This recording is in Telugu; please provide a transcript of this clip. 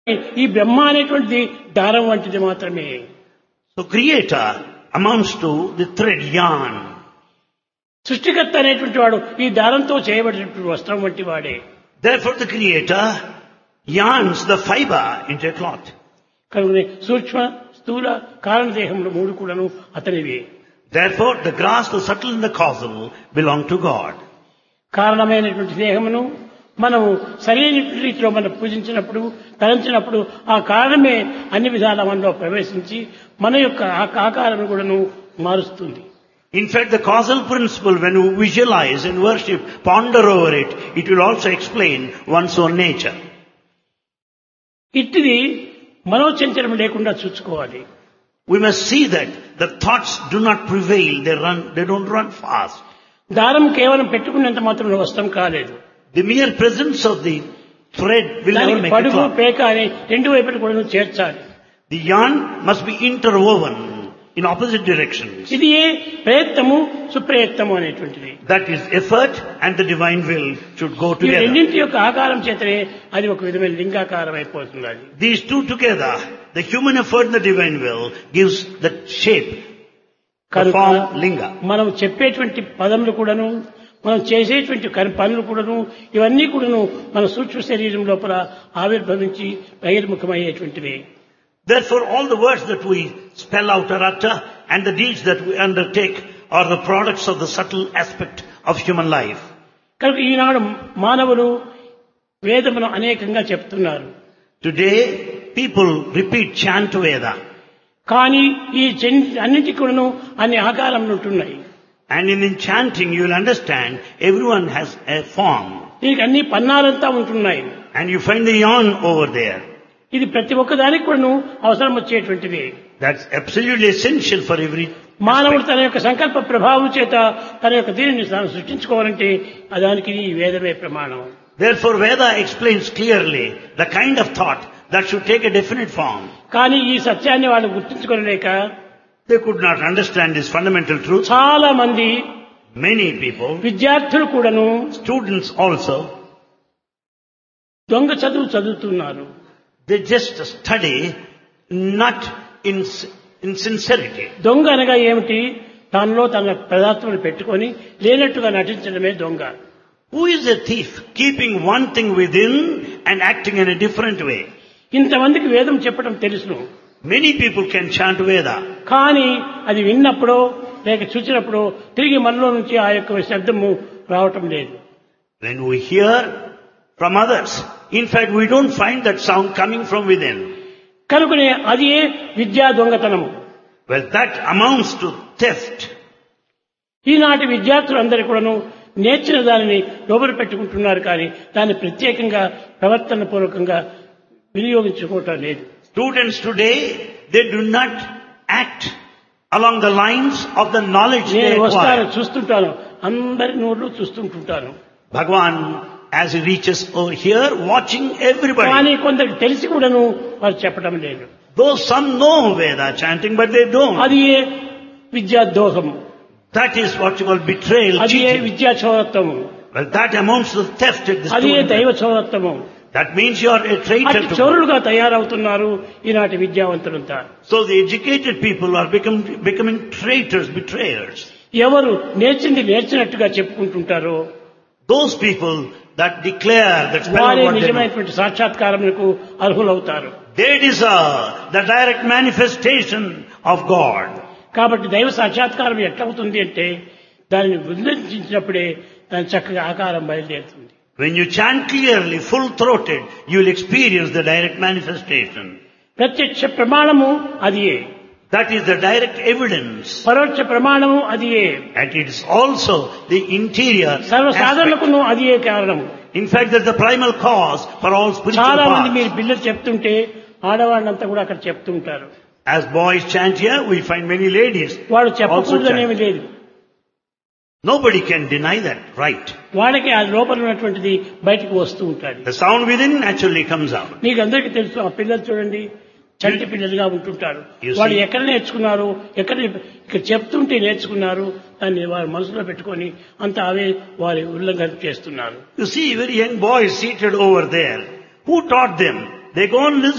ఈ బ్రహ్మ అనేటువంటిది దారం వంటిది మాత్రమే So creator amounts to the thread yarn. సృష్టికర్త అనేటువంటి వాడు ఈ దారంతో చేయబడినటువంటి వస్త్రం వంటి వాడే Therefore the creator yarns the fiber into a cloth. కనుక సూక్ష్మ స్థూల కారణదేహములు మూడు కూడాను అతనివే Therefore the grass, the subtle and the causal belong to God. కారణమైనటువంటి దేహమును మనము సరైన రీతిలో మనం పూజించినప్పుడు తలంచినప్పుడు ఆ కారణమే అన్ని విధాల మనలో ప్రవేశించి మన యొక్క ఆ ఆకారం కూడాను మారుస్తుంది In fact, the causal principle, when you visualize and worship, ponder over it, it will also explain one's own nature. ఇట్టిది మనోచంచలం లేకుండా చూసుకోవాలి We must see that the thoughts do not prevail, they run, they don't run fast. దారం కేవలం పెట్టుకున్నంత మాత్రం వస్త్రం కాలేదు The mere presence of the thread will never దానికి make a పడుగు cloth. పేక అని రెండు వైపులు కూడా చేర్చాలి The yarn must be interwoven in opposite directions. ఇది ఏ ప్రయత్నము సుప్రయత్నము అనేటువంటిది That is effort and the divine will should go ఈ together. రెండింటి యొక్క ఆకారం చేతనే అది ఒక విధమైన లింగాకారం అయిపోతుంది అది These two together, the human effort and the divine will, gives the shape, the కనుక form, linga. మనం చెప్పేటువంటి పదములు కూడాను మనం చేసేటువంటి కర్- పనులు కూడాను ఇవన్నీ కూడాను మన సూక్ష్మ శరీరం లోపల ఆవిర్భవించి బహిర్ముఖమయ్యేటువంటివి Therefore, all the words that we spell out or utter and the deeds that we undertake are the products of the subtle aspect of human life. కనుక ఈనాడు మానవులు వేదమును అనేకంగా చెప్తున్నారు Today, people repeat chant Veda. కానీ ఈ చెన్- అన్నింటికి కూడాను అన్ని ఆకారములు ఉంటున్నాయి And in chanting, you will understand everyone has a form. దీనికి అన్ని పన్నాలంతా ఉంటున్నాయి And you find the yarn over there. ఇది ప్రతి ఒక్కదానికి కూడాను అవసరం వచ్చేటువంటిది That's absolutely essential for every. మానవుడు తన యొక్క సంకల్ప ప్రభావం చేత తన యొక్క దీనిని తాను సృష్టించుకోవాలంటే ఆ దానికి ఈ వేదమే ప్రమాణం Therefore, Veda explains clearly the kind of thought that should take a definite form. కానీ ఈ సత్యాన్ని వాళ్ళు గుర్తించుకోలేక They could not understand this fundamental truth. చాలా మంది Many people, విద్యార్థులు కూడాను students also, దొంగ చదువు చదువుతున్నారు they just study not in, in sincerity. దొంగ అనగా ఏమిటి తనలో తన పదార్థములు పెట్టుకొని లేనట్టుగా నటించడమే దొంగ Who is a thief keeping one thing within and acting in a different way? ఇంతమందికి వేదం చెప్పడం తెలుసును Many people can chant Veda. కానీ అది విన్నప్పుడో లేక చూసినప్పుడు తిరిగి మనలో నుంచి ఆ యొక్క శబ్దము రావటం లేదు When we hear from others, in fact, we don't find that sound coming from within. కనుకనే అది ఏ విద్యా దొంగతనము Well, that amounts to theft. ఈనాటి విద్యార్థులందరూ కూడాను నేర్చిన దానిని లోపల పెట్టుకుంటున్నారు కానీ దాన్ని ప్రత్యేకంగా ప్రవర్తన పూర్వకంగా వినియోగించుకోవటం లేదు Students today, they do not act along the lines of the knowledge they నేను వస్తాను acquire. చూస్తుంటాను అందరి నోళ్ళు చూస్తుంటుంటాను Bhagavan, as he reaches over here, watching everybody. కానీ కొందరికి తెలిసి కూడాను వారు చెప్పడం లేదు Though some know Veda chanting, but they don't. అది ఏ విద్యా దోహము That is what you call betrayal, అది ఏ cheating. విద్యా చౌరత్వము Well, that amounts to theft at the అది ఏ student. దైవ చౌరత్వము That means you are a traitor అటు to God. చౌరులుగా తయారవుతున్నారు ఈనాటి విద్యావంతులంతా So the educated people are become, becoming traitors, betrayers. ఎవరు నేర్చింది నేర్చినట్టుగా చెప్పుకుంటుంటారో Those people that declare, that spell out వారే what they know, నిజమైనటువంటి సాక్షాత్కారములకు అర్హులవుతారు they deserve the direct manifestation of God. కాబట్టి దైవ సాక్షాత్కారం ఎట్లవుతుంది అంటే దానిని ఉల్లంఘించినప్పుడే దాని చక్కగా ఆకారం బయలుదేరుతుంది When you chant clearly, full-throated, you will experience the direct manifestation. ప్రత్యక్ష ప్రమాణము అది ఏ That is the direct evidence. పరోక్ష ప్రమాణము అది ఏ And it is also the interior సర్వ aspect. సాధనకును అది ఏ కారణము In fact, that's the primal cause for all spiritual చాలా మంది మీరు paths. పిల్లలు చెప్తుంటే ఆడవాళ్ళంతా కూడా అక్కడ చెప్తుంటారు As boys chant here, we find many ladies వాడు also చెప్పకూడదనేమి chant. లేదు Nobody can deny that, right? వాళ్ళకి ఆ లోపల ఉన్నటువంటిది బయటకు వస్తూ ఉంటాడు The sound within naturally comes out. మీకు అందరికీ తెలుసు ఆ పిల్లలు చూడండి చంటి పిల్లలుగా ఉంటుంటారు You see. వాళ్ళు ఎక్కడ నేర్చుకున్నారు ఎక్కడ ఇక్కడ చెప్తుంటే నేర్చుకున్నారు దాన్ని వారి మనసులో పెట్టుకొని అంత అవే వారి ఉల్లంఘన చేస్తున్నారు You see very young boys seated over there. Who taught them? They go on listening.